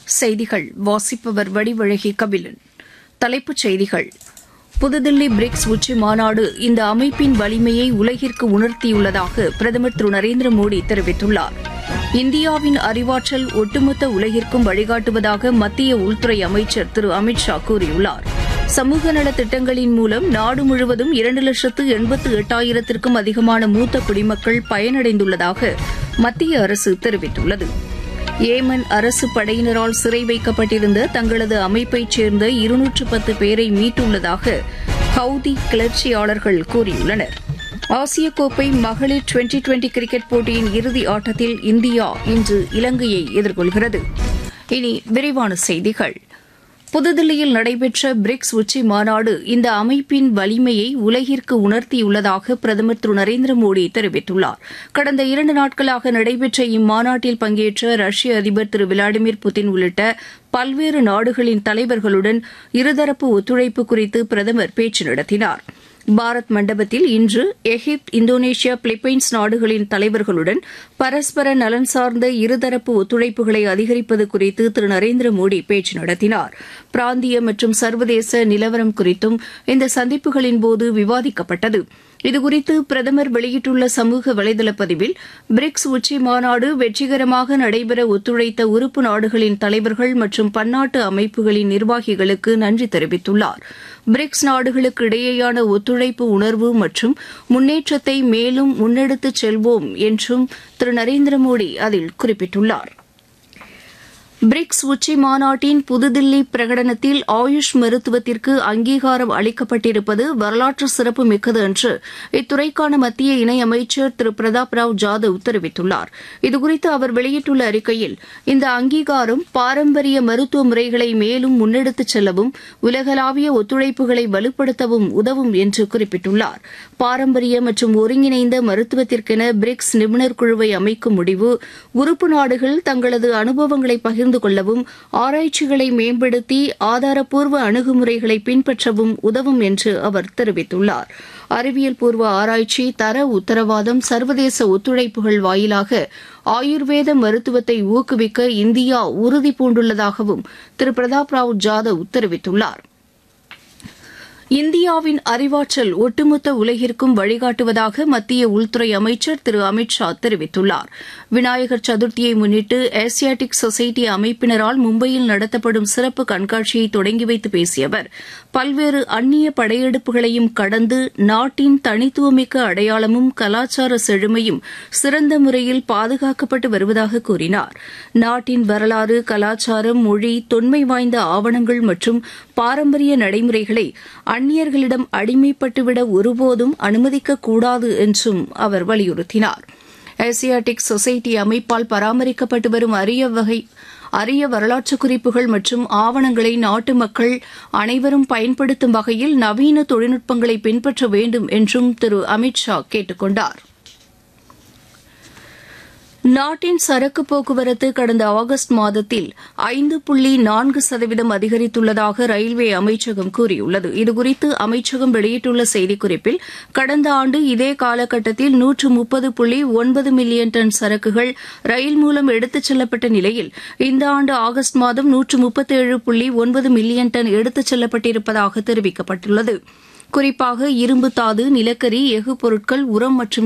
செய்திகள் வாசிப்பவர் வடிவழகி கபிலன் தலைப்புச் செய்திகள் புதுதில்லி பிரிக்ஸ் உச்சி மாநாடு இந்த அமைப்பின் வலிமையை உலகிற்கு உணர்த்தியுள்ளதாக பிரதமர் திரு நரேந்திர மோடி தெரிவித்துள்ளார் இந்தியாவின் அறிவாற்றல் ஒட்டுமொத்த உலகிற்கும் வழிகாட்டுவதாக மத்திய உள்துறை அமைச்சர் திரு அமித் ஷா கூறியுள்ளார் சமூக நலத் திட்டங்களின் மூலம் நாடு முழுவதும் இரண்டு லட்சத்து எண்பத்து எட்டாயிரத்திற்கும் அதிகமான மூத்த குடிமக்கள் பயனடைந்துள்ளதாக மத்திய அரசு தெரிவித்துள்ளது ஏமன் அரசு படையினரால் சிறை வைக்கப்பட்டிருந்த தங்களது அமைப்பைச் சேர்ந்த இருநூற்று பத்து பேரை மீட்டுள்ளதாக ஹவுதி கிளர்ச்சியாளர்கள் கூறியுள்ளனர் ஆசிய கோப்பை மகளிர் டுவெண்டி டுவெண்டி கிரிக்கெட் போட்டியின் இறுதி ஆட்டத்தில் இந்தியா இன்று இலங்கையை எதிர்கொள்கிறது இனி விரிவான செய்திகள் புதுதில்லியில் நடைபெற்ற பிரிக்ஸ் உச்சி மாநாடு இந்த அமைப்பின் வலிமையை உலகிற்கு உணர்த்தியுள்ளதாக பிரதமர் திரு நரேந்திர மோடி தெரிவித்துள்ளார் கடந்த இரண்டு நாட்களாக நடைபெற்ற இம்மாநாட்டில் பங்கேற்ற ரஷ்ய அதிபர் திரு விளாடிமிர் புட்டின் உள்ளிட்ட பல்வேறு நாடுகளின் தலைவர்களுடன் இருதரப்பு ஒத்துழைப்பு குறித்து பிரதமர் பேச்சு நடத்தினார் பாரத் மண்டபத்தில் இன்று எகிப்து இந்தோனேஷியா பிலிப்பைன்ஸ் நாடுகளின் தலைவர்களுடன் பரஸ்பர நலன் சார்ந்த இருதரப்பு ஒத்துழைப்புகளை அதிகரிப்பது குறித்து திரு நரேந்திர மோடி பேச்சு நடத்தினார் பிராந்திய மற்றும் சர்வதேச நிலவரம் குறித்தும் இந்த சந்திப்புகளின்போது விவாதிக்கப்பட்டது இதுகுறித்து பிரதமர் வெளியிட்டுள்ள சமூக வலைதள பதிவில் பிரிக்ஸ் உச்சி மாநாடு வெற்றிகரமாக நடைபெற ஒத்துழைத்த உறுப்பு நாடுகளின் தலைவர்கள் மற்றும் பன்னாட்டு அமைப்புகளின் நிர்வாகிகளுக்கு நன்றி தெரிவித்துள்ளார் பிரிக்ஸ் நாடுகளுக்கு இடையேயான ஒத்துழைப்பு உணர்வு மற்றும் முன்னேற்றத்தை மேலும் முன்னெடுத்துச் செல்வோம் என்றும் திரு நரேந்திர மோடி அதில் குறிப்பிட்டுள்ளார் பிரிக்ஸ் உச்சி மாநாட்டின் புதுதில்லி பிரகடனத்தில் ஆயுஷ் மருத்துவத்திற்கு அங்கீகாரம் அளிக்கப்பட்டிருப்பது வரலாற்று சிறப்பு மிக்கது என்று இத்துறைக்கான மத்திய இணையமைச்சர் திரு பிரதாப் ராவ் ஜாதவ் தெரிவித்துள்ளார் இதுகுறித்து அவர் வெளியிட்டுள்ள அறிக்கையில் இந்த அங்கீகாரம் பாரம்பரிய மருத்துவ முறைகளை மேலும் முன்னெடுத்துச் செல்லவும் உலகளாவிய ஒத்துழைப்புகளை வலுப்படுத்தவும் உதவும் என்று குறிப்பிட்டுள்ளார் பாரம்பரிய மற்றும் ஒருங்கிணைந்த மருத்துவத்திற்கென பிரிக்ஸ் நிபுணர் குழுவை அமைக்கும் முடிவு உறுப்பு நாடுகள் தங்களது அனுபவங்களை பகிர்ந்து பகிர்ந்து கொள்ளவும் ஆராய்ச்சிகளை மேம்படுத்தி ஆதாரப்பூர்வ அணுகுமுறைகளை பின்பற்றவும் உதவும் என்று அவர் தெரிவித்துள்ளார் அறிவியல் பூர்வ ஆராய்ச்சி தர உத்தரவாதம் சர்வதேச ஒத்துழைப்புகள் வாயிலாக ஆயுர்வேத மருத்துவத்தை ஊக்குவிக்க இந்தியா உறுதி பூண்டுள்ளதாகவும் திரு பிரதாப் ராவ் ஜாதவ் தெரிவித்துள்ளார் இந்தியாவின் அறிவாற்றல் ஒட்டுமொத்த உலகிற்கும் வழிகாட்டுவதாக மத்திய உள்துறை அமைச்சர் திரு அமித் ஷா தெரிவித்துள்ளார் விநாயகர் சதுர்த்தியை முன்னிட்டு ஏசியாட்டிக் சொசைட்டி அமைப்பினரால் மும்பையில் நடத்தப்படும் சிறப்பு கண்காட்சியை தொடங்கி வைத்து பேசிய அவர் பல்வேறு அந்நிய படையெடுப்புகளையும் கடந்து நாட்டின் தனித்துவமிக்க அடையாளமும் கலாச்சார செழுமையும் சிறந்த முறையில் பாதுகாக்கப்பட்டு வருவதாக கூறினார் நாட்டின் வரலாறு கலாச்சாரம் மொழி தொன்மை வாய்ந்த ஆவணங்கள் மற்றும் பாரம்பரிய நடைமுறைகளை அந்நியர்களிடம் அடிமைப்பட்டுவிட ஒருபோதும் அனுமதிக்கக்கூடாது என்றும் அவர் வலியுறுத்தினார் ஏசியாட்டிக் சொசைட்டி அமைப்பால் பராமரிக்கப்பட்டு வரும் அரிய வகை அரிய வரலாற்று குறிப்புகள் மற்றும் ஆவணங்களை நாட்டு மக்கள் அனைவரும் பயன்படுத்தும் வகையில் நவீன தொழில்நுட்பங்களை பின்பற்ற வேண்டும் என்றும் திரு அமித் ஷா கேட்டுக் கொண்டார் நாட்டின் சரக்கு போக்குவரத்து கடந்த ஆகஸ்ட் மாதத்தில் ஐந்து புள்ளி நான்கு சதவீதம் அதிகரித்துள்ளதாக ரயில்வே அமைச்சகம் கூறியுள்ளது இதுகுறித்து அமைச்சகம் வெளியிட்டுள்ள செய்திக்குறிப்பில் கடந்த ஆண்டு இதே காலகட்டத்தில் நூற்று முப்பது புள்ளி ஒன்பது மில்லியன் டன் சரக்குகள் ரயில் மூலம் எடுத்துச் செல்லப்பட்ட நிலையில் இந்த ஆண்டு ஆகஸ்ட் மாதம் நூற்று முப்பத்தேழு புள்ளி ஒன்பது மில்லியன் டன் எடுத்துச் செல்லப்பட்டிருப்பதாக தெரிவிக்கப்பட்டுள்ளது குறிப்பாக இரும்பு தாது நிலக்கரி எஃகு பொருட்கள் உரம் மற்றும்